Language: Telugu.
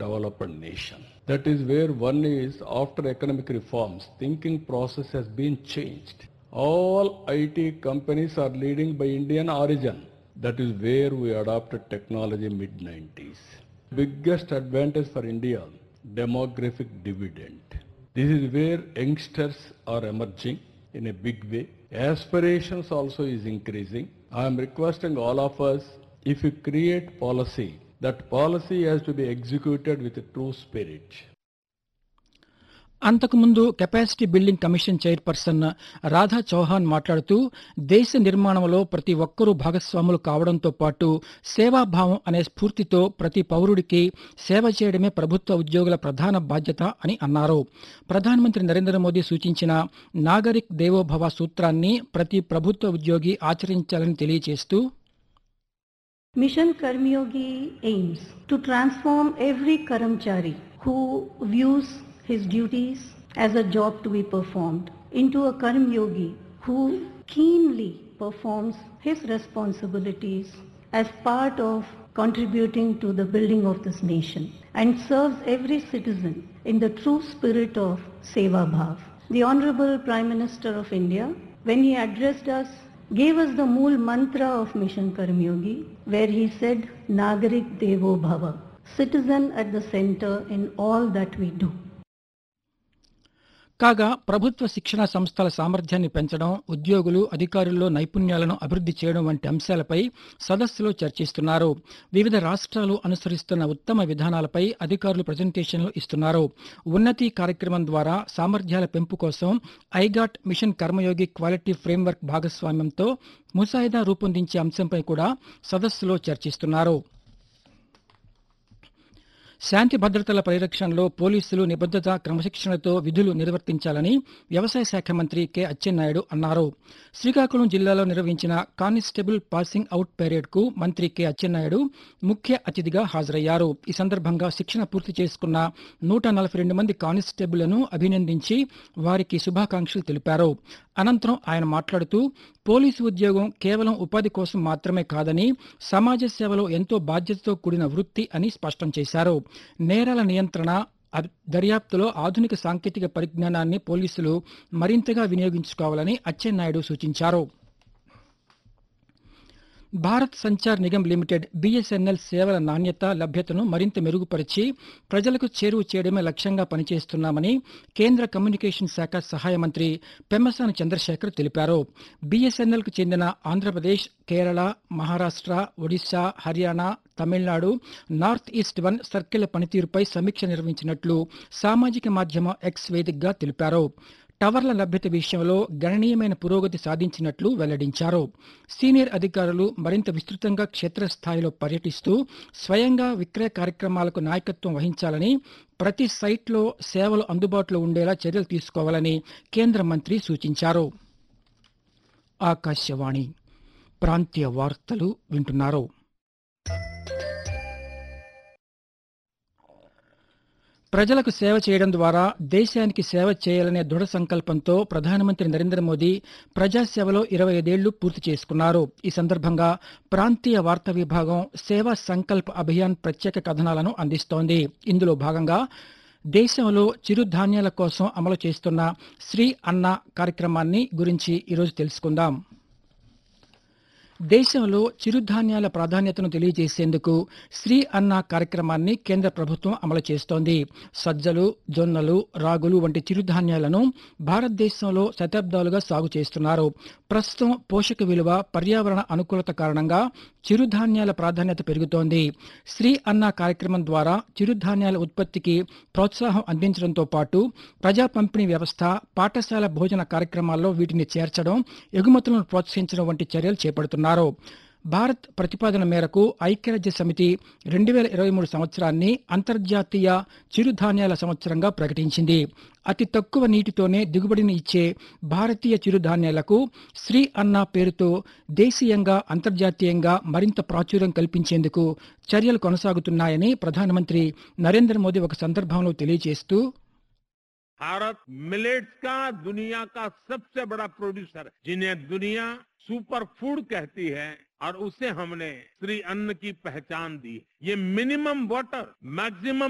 developed nation. That is where one is after economic reforms, thinking process has been changed. All IT companies are leading by Indian origin. That is where we adopted technology mid 90s. Biggest advantage for India, demographic dividend. This is where youngsters are emerging in a big way. Aspirations also is increasing. I am requesting all of us, if you create policy, that policy has to be executed with a true spirit. అంతకుముందు capacity building commission chairperson Radha Chauhan మాట్లాడుతూ దేశ నిర్మాణంలో ప్రతి ఒక్కరూ భాగస్వాములు కావడంతో పాటు సేవాభావం అనే స్ఫూర్తితో ప్రతి పౌరుడికి సేవ చేయడమే ప్రభుత్వ ఉద్యోగుల ప్రధాన బాధ్యత అని అన్నారు ప్రధానమంత్రి నరేంద్ర మోదీ సూచించిన నాగరిక్ దేవోభవ సూత్రాన్ని ప్రతి ప్రభుత్వ ఉద్యోగి ఆచరించాలని తెలియజేస్తూ Mission Karmyogi aims to transform every Karamchari who views his duties as a job to be performed into a Karmyogi who keenly performs his responsibilities as part of contributing to the building of this nation and serves every citizen in the true spirit of Seva Bhav. The Honorable Prime Minister of India, when he addressed us gave us the mool mantra of Mission Karmyogi, where he said, Nagarik Devo Bhava, citizen at the center in all that we do. కాగా ప్రభుత్వ శిక్షణా సంస్థల సామర్థ్యాన్ని పెంచడం ఉద్యోగులు అధికారుల్లో నైపుణ్యాలను అభివృద్ధి చేయడం వంటి అంశాలపై సదస్సులో చర్చిస్తున్నారు వివిధ రాష్ట్రాలు అనుసరిస్తున్న ఉత్తమ విధానాలపై అధికారులు ప్రజెంటేషన్లు ఇస్తున్నారు ఉన్నతి కార్యక్రమం ద్వారా సామర్థ్యాల పెంపు కోసం iGOT mission Karmayogi quality framework భాగస్వామ్యంతో ముసాయిదా రూపొందించే అంశంపై కూడా సదస్సులో చర్చిస్తున్నారు శాంతి భద్రతల పరిరక్షణలో పోలీసులు నిబద్ధత క్రమశిక్షణతో విధులు నిర్వర్తించాలని వ్యవసాయ శాఖ మంత్రి కె అచ్చెన్నాయుడు అన్నారు శ్రీకాకుళం జిల్లాలో నిర్వహించిన కానిస్టేబుల్ పాసింగ్ అవుట్ పెరేడ్ కు మంత్రి కె అచ్చెన్నాయుడు ముఖ్య అతిథిగా హాజరయ్యారు ఈ సందర్భంగా శిక్షణ పూర్తి చేసుకున్న నూట నలభై రెండు మంది కానిస్టేబుళ్లను అభినందించి వారికి శుభాకాంక్షలు తెలిపారు అనంతరం ఆయన మాట్లాడుతూ పోలీసు ఉద్యోగం కేవలం ఉపాధి కోసం మాత్రమే కాదని సమాజ సేవలో ఎంతో బాధ్యతతో కూడిన వృత్తి అని స్పష్టం చేశారు నేరాల నియంత్రణ అద్- దర్యాప్తులో ఆధునిక సాంకేతిక పరిజ్ఞానాన్ని పోలీసులు మరింతగా వినియోగించుకోవాలని అచ్చెన్నాయుడు సూచించారు భారత్ సంచార్ నిగమ్ లిమిటెడ్ బీఎస్ఎన్ఎల్ సేవల నాణ్యత లభ్యతను మరింత మెరుగుపరిచి ప్రజలకు చేరువ చేయడమే లక్ష్యంగా పనిచేస్తున్నామని కేంద్ర కమ్యూనికేషన్ శాఖ సహాయ మంత్రి పెమ్మసాని చంద్రశేఖర్ తెలిపారు బీఎస్ఎన్ఎల్ కు చెందిన Andhra Pradesh Kerala Maharashtra Odisha Haryana Tamil Nadu north east one సర్కిళ్ల పనితీరుపై సమీక్ష నిర్వహించినట్లు సామాజిక మాధ్యమం ఎక్స్ వేదికగా తెలిపారు టవర్ల లభ్యత విషయంలో గణనీయమైన పురోగతి సాధించినట్లు వెల్లడించారు సీనియర్ అధికారులు మరింత విస్తృతంగా క్షేత్రస్థాయిలో పర్యటిస్తూ స్వయంగా విక్రయ కార్యక్రమాలకు నాయకత్వం వహించాలని ప్రతి సైట్లో సేవలు అందుబాటులో ఉండేలా చర్యలు తీసుకోవాలని కేంద్ర మంత్రి సూచించారు ఆకాశవాణి ప్రాంతీయ వార్తలు వింటున్నారు ప్రజలకు సేవ చేయడం ద్వారా దేశానికి సేవ చేయాలనే దృఢ సంకల్పంతో ప్రధానమంత్రి నరేంద్ర మోదీ ప్రజాసేవలో ఇరవై ఐదేళ్లు పూర్తి చేసుకున్నారు ఈ సందర్భంగా ప్రాంతీయ వార్తా విభాగం సేవా సంకల్ప్ అభియాన్ ప్రత్యేక కథనాలను అందిస్తోంది ఇందులో భాగంగా దేశంలో చిరుధాన్యాల కోసం అమలు చేస్తున్న శ్రీ అన్న కార్యక్రమాన్ని గురించి ఈరోజు తెలుసుకుందాం దేశంలో చిరుధాన్యాల ప్రాధాన్యతను తెలియజేసేందుకు శ్రీ అన్న కార్యక్రమాన్ని కేంద్ర ప్రభుత్వం అమలు చేస్తోంది సజ్జలు జొన్నలు రాగులు వంటి చిరుధాన్యాలను భారతదేశంలో శతాబ్దాలుగా సాగు చేస్తున్నారు ప్రస్తుతం పోషక విలువ పర్యావరణ అనుకూలత కారణంగా చిరుధాన్యాల ప్రాధాన్యత పెరుగుతోంది శ్రీ అన్న కార్యక్రమం ద్వారా చిరుధాన్యాల ఉత్పత్తికి ప్రోత్సాహం అందించడంతో పాటు ప్రజా పంపిణీ వ్యవస్థ పాఠశాల భోజన కార్యక్రమాల్లో వీటిని చేర్చడం ఎగుమతులను ప్రోత్సహించడం వంటి చర్యలు చేపడుతున్నారు భారత్ ప్రతిపాదన మేరకు ఐక్యరాజ్య సమితి రెండు వేల ఇరవై మూడు సంవత్సరాన్ని అంతర్జాతీయ చిరుధాన్యాల సంవత్సరంగా ప్రకటించింది అతి తక్కువ నీటితోనే దిగుబడిని ఇచ్చే భారతీయ చిరుధాన్యాలకు శ్రీ అన్న పేరుతో దేశీయంగా అంతర్జాతీయంగా మరింత ప్రాచుర్యం కల్పించేందుకు చర్యలు కొనసాగుతున్నాయని ప్రధానమంత్రి నరేంద్ర మోదీ ఒక సందర్భంలో తెలియజేస్తూ भारत मिलेट्स का दुनिया का सबसे बड़ा प्रोड्यूसर है जिन्हें दुनिया सुपर फूड कहती है और उसे हमने श्री अन्न की पहचान दी ये मिनिमम वाटर मैक्सिमम